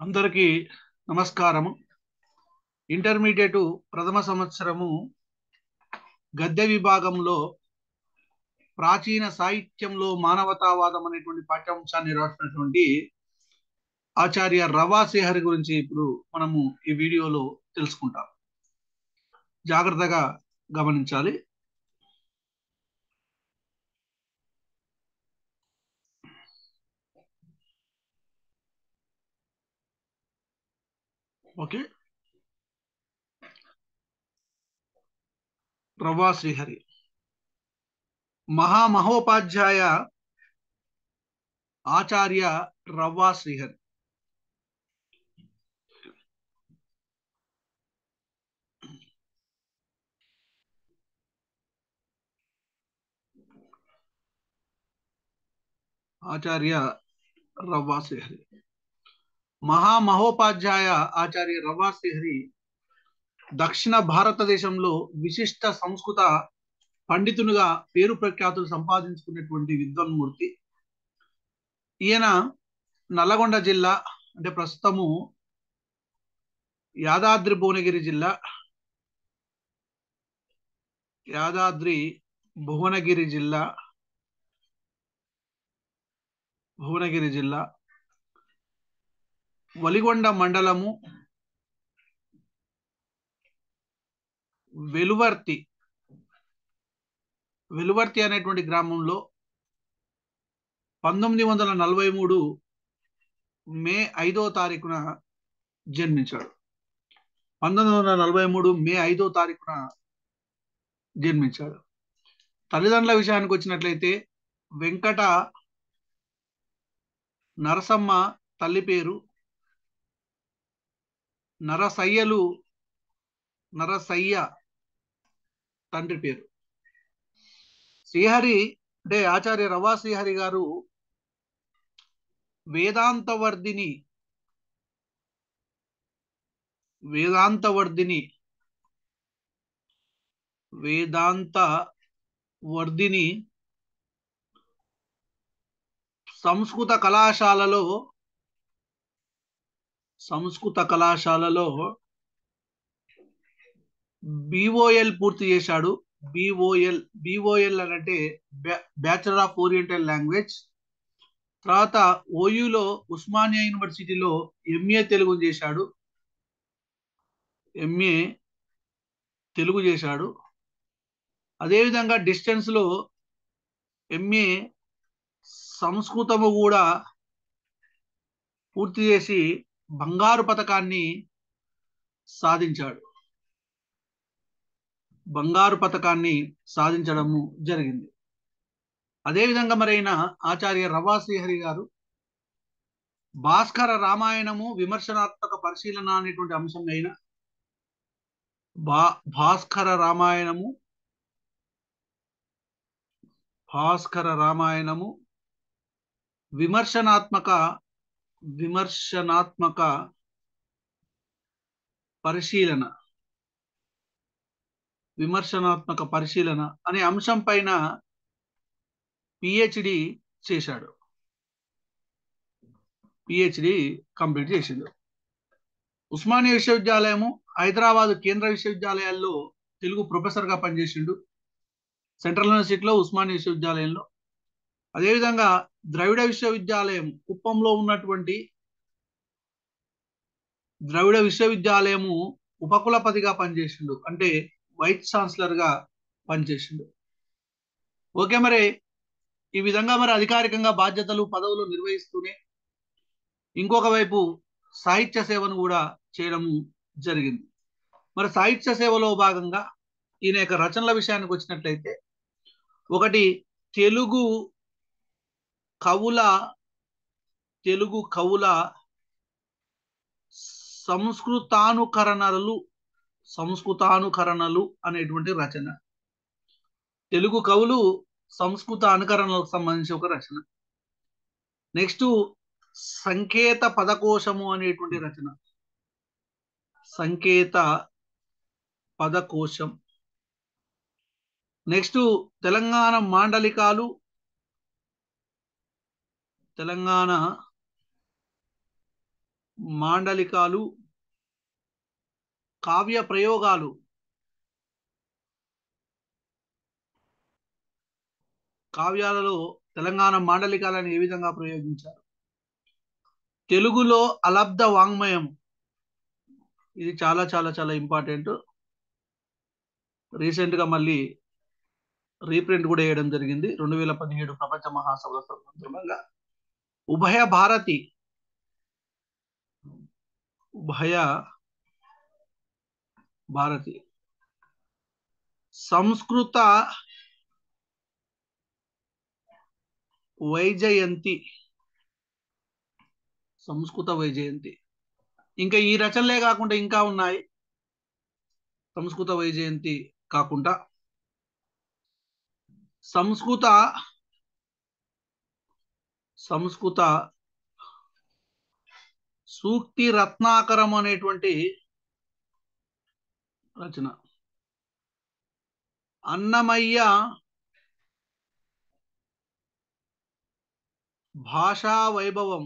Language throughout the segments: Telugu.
అందరికీ నమస్కారము ఇంటర్మీడియట్ ప్రథమ సంవత్సరము గద్య విభాగంలో ప్రాచీన సాహిత్యంలో మానవతావాదం అనేటువంటి పాఠ్యాంశాన్ని రాసినటువంటి ఆచార్య రవా శ్రీహరి గురించి ఇప్పుడు మనము ఈ వీడియోలో తెలుసుకుంటాం జాగ్రత్తగా గమనించాలి ఓకే రవ్వా శ్రీహరి మహామహోపాధ్యాయ ఆచార్య రవ్వా శ్రీహరి ఆచార్య రవ్వా శ్రీహరి మహామహోపాధ్యాయ ఆచార్య రవ్వా శ్రీహరి దక్షిణ భారతదేశంలో విశిష్ట సంస్కృత పండితునిగా పేరు ప్రఖ్యాతులు సంపాదించుకున్నటువంటి విద్వన్మూర్తి ఈయన నల్లగొండ జిల్లా అంటే ప్రస్తుతము యాదాద్రి భువనగిరి జిల్లా యాదాద్రి భువనగిరి జిల్లా భువనగిరి జిల్లా వలిగొండ మండలము వెలువర్తి వెలువర్తి అనేటువంటి గ్రామంలో పంతొమ్మిది వందల నలభై మూడు మే ఐదో తారీఖున జన్మించాడు పంతొమ్మిది వందల నలభై మూడు మే ఐదో తారీఖున జన్మించాడు తల్లిదండ్రుల విషయానికి వచ్చినట్లయితే వెంకట నరసమ్మ తల్లి పేరు నరసయ్యలు నరసయ్య తండ్రి పేరు శ్రీహరి అంటే ఆచార్య రవా శ్రీహరి గారు వేదాంతవర్ధిని వేదాంతవర్ధిని వేదాంత వర్ధిని సంస్కృత కళాశాలలో సంస్కృత కళాశాలలో బిఓఎల్ పూర్తి చేశాడు బిఓఎల్ బిఓఎల్ అంటే బ్యాచులర్ ఆఫ్ ఓరియంటల్ లాంగ్వేజ్ తర్వాత ఓయూలో ఉస్మానియా యూనివర్సిటీలో ఎంఏ తెలుగు చేశాడు ఎంఏ తెలుగు చేశాడు అదేవిధంగా డిస్టెన్స్లో ఎంఏ సంస్కృతము కూడా పూర్తి చేసి బంగారు పథకాన్ని సాధించాడు బంగారు పథకాన్ని సాధించడము జరిగింది అదేవిధంగా మరైన ఆచార్య రవా శ్రీహరి గారు భాస్కర రామాయణము విమర్శనాత్మక పరిశీలన అనేటువంటి అంశం అయిన బా భాస్కర రామాయణము భాస్కర రామాయణము విమర్శనాత్మక విమర్శనాత్మక పరిశీలన విమర్శనాత్మక పరిశీలన అనే అంశం పైన పిహెచ్డి చేశాడు పిహెచ్డి కంప్లీట్ చేసిండు ఉస్మానియా విశ్వవిద్యాలయము హైదరాబాద్ కేంద్ర విశ్వవిద్యాలయాల్లో తెలుగు ప్రొఫెసర్గా పనిచేసిండు సెంట్రల్ యూనివర్సిటీలో ఉస్మానియా విశ్వవిద్యాలయంలో అదేవిధంగా ద్రవిడ విశ్వవిద్యాలయం కుప్పంలో ఉన్నటువంటి ద్రవిడ విశ్వవిద్యాలయము ఉపకులపతిగా పనిచేసిండు అంటే వైస్ ఛాన్సలర్ గా పనిచేసిండు ఓకే మరి ఈ విధంగా మరి అధికారికంగా బాధ్యతలు పదవులు నిర్వహిస్తూనే ఇంకొక వైపు సాహిత్య సేవను కూడా చేయడము జరిగింది మరి సాహిత్య సేవలో భాగంగా ఈయన యొక్క రచనల విషయానికి వచ్చినట్లయితే ఒకటి తెలుగు కవుల తెలుగు కవుల సంస్కృతానుకరణలు సంస్కృతానుకరణలు అనేటువంటి రచన తెలుగు కవులు సంస్కృత అనుకరణలకు సంబంధించి ఒక రచన నెక్స్ట్ సంకేత పదకోశము అనేటువంటి రచన సంకేత పదకోశం నెక్స్ట్ తెలంగాణ మాండలికాలు తెలంగాణ మాండలికాలు కావ్య ప్రయోగాలు కావ్యాలలో తెలంగాణ మాండలికాలను ఏ విధంగా ప్రయోగించారు తెలుగులో అలబ్ధ వాంగ్మయం ఇది చాలా చాలా చాలా ఇంపార్టెంట్ రీసెంట్ గా మళ్ళీ రీప్రింట్ కూడా వేయడం జరిగింది రెండు వేల పదిహేడు ప్రపంచ మహాసభల సందర్భంగా ఉభయ భారతి ఉభయ భారతి సంస్కృత వైజయంతి సంస్కృత వైజయంతి ఇంకా ఈ రచనలే కాకుండా ఇంకా ఉన్నాయి సంస్కృత వైజయంతి కాకుండా సంస్కృత సంస్కృత సూక్తి రత్నాకరం అనేటువంటి రచన అన్నమయ్య భాషా వైభవం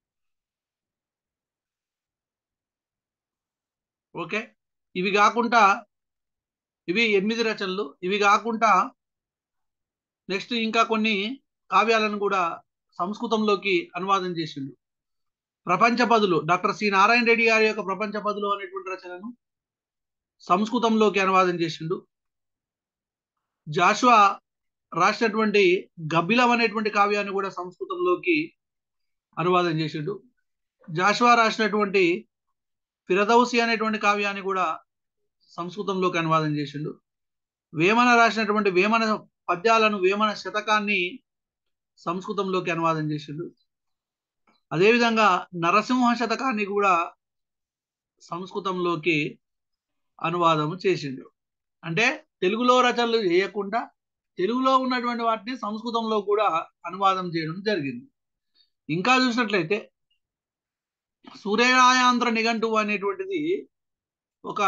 ఓకే ఇవి కాకుండా ఇవి ఎనిమిది రచనలు ఇవి కాకుండా నెక్స్ట్ ఇంకా కొన్ని కావ్యాలను కూడా సంస్కృతంలోకి అనువాదం చేసిండు ప్రపంచ పదులు డాక్టర్ సి నారాయణ రెడ్డి గారి యొక్క ప్రపంచ పదులు అనేటువంటి రచనను సంస్కృతంలోకి అనువాదం చేసిండు జాషువా రాసినటువంటి గబ్బిలం అనేటువంటి కావ్యాన్ని కూడా సంస్కృతంలోకి అనువాదం చేసిండు జాషువా రాసినటువంటి ఫిరదౌసి అనేటువంటి కావ్యాన్ని కూడా సంస్కృతంలోకి అనువాదం చేసిండు వేమన రాసినటువంటి వేమన పద్యాలను వేమన శతకాన్ని సంస్కృతంలోకి అనువాదం చేసిండు అదేవిధంగా నరసింహ శతకాన్ని కూడా సంస్కృతంలోకి అనువాదం చేసిండు అంటే తెలుగులో రచనలు చేయకుండా తెలుగులో ఉన్నటువంటి వాటిని సంస్కృతంలో కూడా అనువాదం చేయడం జరిగింది ఇంకా చూసినట్లయితే సూర్యరాయాంధ్ర నిఘంటువు అనేటువంటిది ఒక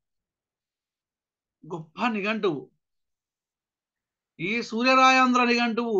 గొప్ప నిఘంటువు ఈ సూర్యరాయాంధ్ర నిఘంటువు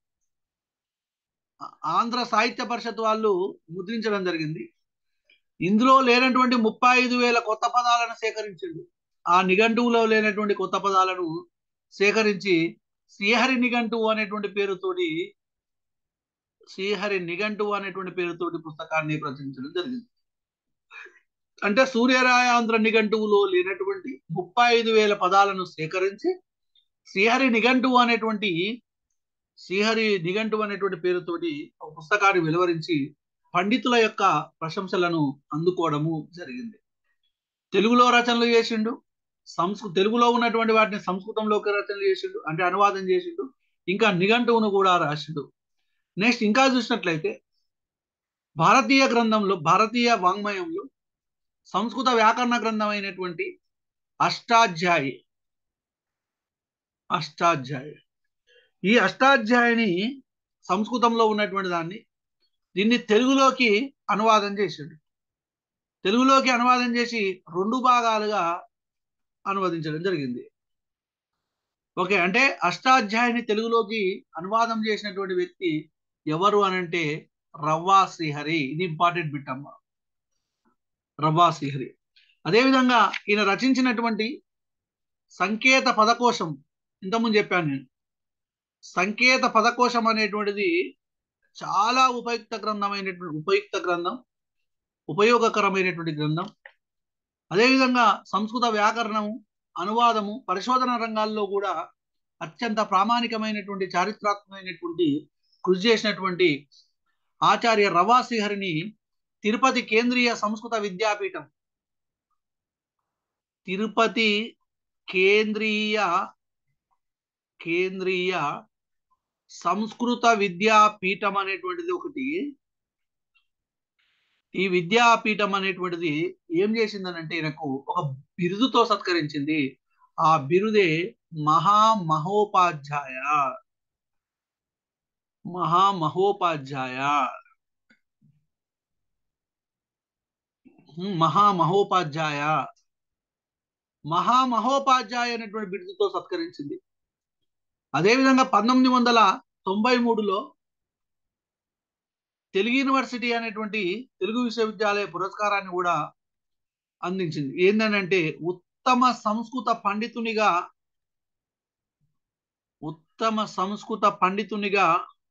ఆంధ్ర సాహిత్య పరిషత్ వాళ్ళు ముద్రించడం జరిగింది ఇందులో లేనటువంటి ముప్పై ఐదు వేల కొత్త పదాలను సేకరించిండు ఆ నిఘంటువులో లేనటువంటి కొత్త పదాలను సేకరించి శ్రీహరి నిఘంటువు అనేటువంటి పేరుతోటి శ్రీహరి నిఘంటువు అనేటువంటి పేరుతోటి పుస్తకాన్ని ప్రచురించడం జరిగింది అంటే సూర్యరాయాంధ్ర నిఘంటువులో లేనటువంటి ముప్పై ఐదు వేల పదాలను సేకరించి శ్రీహరి నిఘంటువు అనేటువంటి శ్రీహరి నిఘంటువు అనేటువంటి పేరుతోటి ఒక పుస్తకాన్ని వెలువరించి పండితుల యొక్క ప్రశంసలను అందుకోవడము జరిగింది తెలుగులో రచనలు చేసిండు సంస్కృ తెలుగులో ఉన్నటువంటి వాటిని సంస్కృతంలోకి రచనలు చేసిండు అంటే అనువాదం చేసిండు ఇంకా నిఘంటువును కూడా రాసిండు నెక్స్ట్ ఇంకా చూసినట్లయితే భారతీయ గ్రంథంలో భారతీయ వాంగ్మయంలో సంస్కృత వ్యాకరణ గ్రంథం అయినటువంటి అష్టాధ్యాయి అష్టాధ్యాయి ఈ అష్టాధ్యాయిని సంస్కృతంలో ఉన్నటువంటి దాన్ని దీన్ని తెలుగులోకి అనువాదం చేసాడు తెలుగులోకి అనువాదం చేసి రెండు భాగాలుగా అనువదించడం జరిగింది ఓకే అంటే అష్టాధ్యాయిని తెలుగులోకి అనువాదం చేసినటువంటి వ్యక్తి ఎవరు అని అంటే రవ్వా శ్రీహరి ఇది ఇంపార్టెంట్ బిట్ అమ్మ రవ్వా శ్రీహరి అదేవిధంగా ఈయన రచించినటువంటి సంకేత పదకోశం ఇంతకుముందు చెప్పాను నేను సంకేత పదకోశం అనేటువంటిది చాలా ఉపయుక్త గ్రంథమైనటువంటి ఉపయుక్త గ్రంథం ఉపయోగకరమైనటువంటి గ్రంథం అదేవిధంగా సంస్కృత వ్యాకరణము అనువాదము పరిశోధన రంగాల్లో కూడా అత్యంత ప్రామాణికమైనటువంటి చారిత్రాత్మకమైనటువంటి కృషి చేసినటువంటి ఆచార్య రవాశ్రీహరిని తిరుపతి కేంద్రీయ సంస్కృత విద్యాపీఠం తిరుపతి కేంద్రీయ కేంద్రీయ సంస్కృత విద్యాపీఠం అనేటువంటిది ఒకటి ఈ విద్యాపీఠం అనేటువంటిది ఏం చేసిందనంటే ఈయనకు ఒక బిరుదుతో సత్కరించింది ఆ బిరుదే మహామహోపాధ్యాయ మహామహోపాధ్యాయ మహామహోపాధ్యాయ మహామహోపాధ్యాయ అనేటువంటి బిరుదుతో సత్కరించింది అదేవిధంగా పంతొమ్మిది వందల తొంభై మూడులో తెలుగు యూనివర్సిటీ అనేటువంటి తెలుగు విశ్వవిద్యాలయ పురస్కారాన్ని కూడా అందించింది ఏంటంటే ఉత్తమ సంస్కృత పండితునిగా ఉత్తమ సంస్కృత పండితునిగా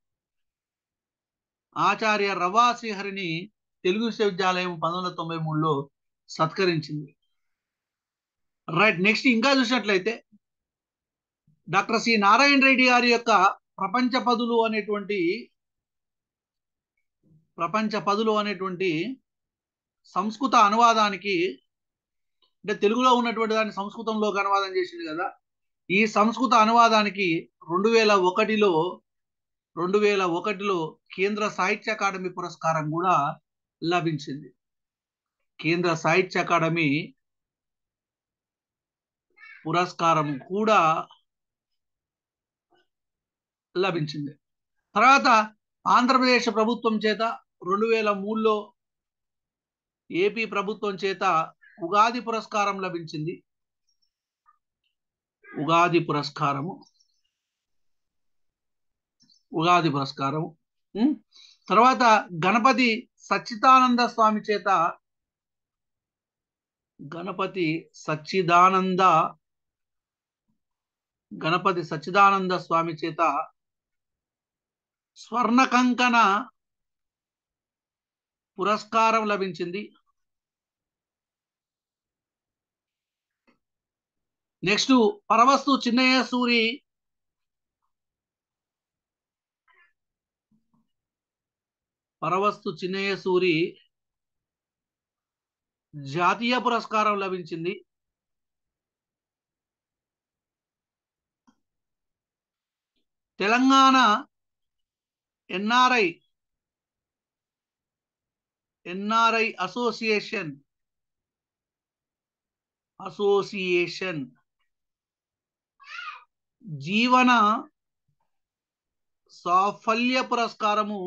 ఆచార్య రవా శ్రీహరిని తెలుగు విశ్వవిద్యాలయం పంతొమ్మిది వందల తొంభై మూడులో సత్కరించింది రైట్ నెక్స్ట్ ఇంకా చూసినట్లయితే డాక్టర్ సి నారాయణ రెడ్డి గారి యొక్క ప్రపంచ పదులు అనేటువంటి ప్రపంచ పదులు అనేటువంటి సంస్కృత అనువాదానికి అంటే తెలుగులో ఉన్నటువంటి దాన్ని సంస్కృతంలోకి అనువాదం చేసింది కదా ఈ సంస్కృత అనువాదానికి రెండు వేల ఒకటిలో రెండు వేల ఒకటిలో కేంద్ర సాహిత్య అకాడమీ పురస్కారం కూడా లభించింది కేంద్ర సాహిత్య అకాడమీ పురస్కారం కూడా లభించింది తర్వాత ఆంధ్రప్రదేశ్ ప్రభుత్వం చేత రెండు వేల మూడులో ఏపీ ప్రభుత్వం చేత ఉగాది పురస్కారం లభించింది ఉగాది పురస్కారము ఉగాది పురస్కారము ఉం? తర్వాత గణపతి సచ్చిదానంద స్వామి చేత గణపతి సచ్చిదానంద గణపతి సచ్చిదానంద స్వామి చేత స్వర్ణ కంకణ పురస్కారం లభించింది నెక్స్ట్ పరవస్తు చిన్నయ్య సూరి పరవస్తు చిన్నయ్య సూరి జాతీయ పురస్కారం లభించింది Telangana NRI NRI association association జీవన సాఫల్య పురస్కారము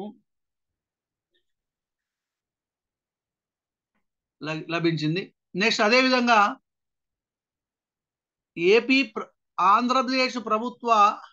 ల- లభించింది నెక్స్ట్ అదే విధంగా ఏపీ ప్ర- ఆంధ్రప్రదేశ్ ప్రభుత్వ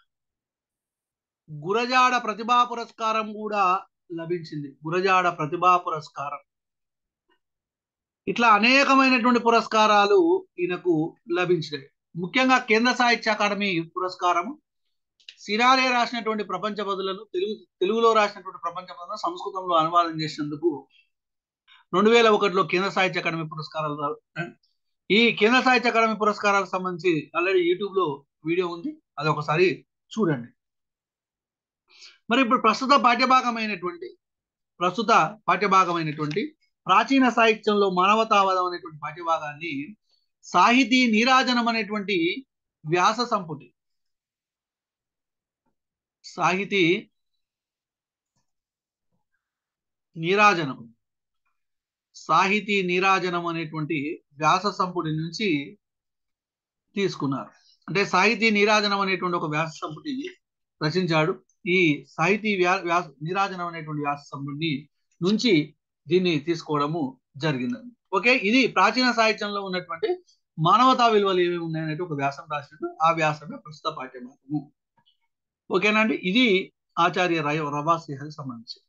గురజాడ ప్రతిభా పురస్కారం కూడా లభించింది గురజాడ ప్రతిభా పురస్కారం ఇట్లా అనేకమైనటువంటి పురస్కారాలు ఈయనకు లభించినాయి ముఖ్యంగా కేంద్ర సాహిత్య అకాడమీ పురస్కారం సిరారే రాసినటువంటి ప్రపంచ పదులను తెలుగు తెలుగులో రాసినటువంటి ప్రపంచ పదులను సంస్కృతంలో అనువాదం చేసినందుకు రెండు వేల ఒకటిలో కేంద్ర సాహిత్య అకాడమీ పురస్కారాలు రా- ఈ కేంద్ర సాహిత్య అకాడమీ పురస్కారాలకు సంబంధించి ఆల్రెడీ యూట్యూబ్ లో వీడియో ఉంది అది ఒకసారి చూడండి మరి ఇప్పుడు ప్రస్తుత పాఠ్యభాగమైనటువంటి ప్రస్తుత పాఠ్యభాగమైనటువంటి ప్రాచీన సాహిత్యంలో మానవతావాదం అనేటువంటి పాఠ్యభాగాన్ని సాహితీ నీరాజనం అనేటువంటి వ్యాస సంపుటి సాహితీ నీరాజనం సాహితీ నీరాజనం అనేటువంటి వ్యాస సంపుటి నుంచి తీసుకున్నారు అంటే సాహితీ నీరాజనం అనేటువంటి ఒక వ్యాస సంపుటి రచించాడు ఈ సాహితీ వ్యా వ్యాస నీరాజనం అనేటువంటి వ్యాస సంపుటి నుంచి దీన్ని తీసుకోవడము జరిగింది ఓకే ఇది ప్రాచీన సాహిత్యంలో ఉన్నటువంటి మానవతా విలువలు ఏమేమి ఉన్నాయనేది ఒక వ్యాసం రాసినట్టు ఆ వ్యాసమే ప్రస్తుత పాఠ్యభాగము ఓకేనా అండి ఇది ఆచార్య రయ రవాశ్రీహరికి సంబంధించి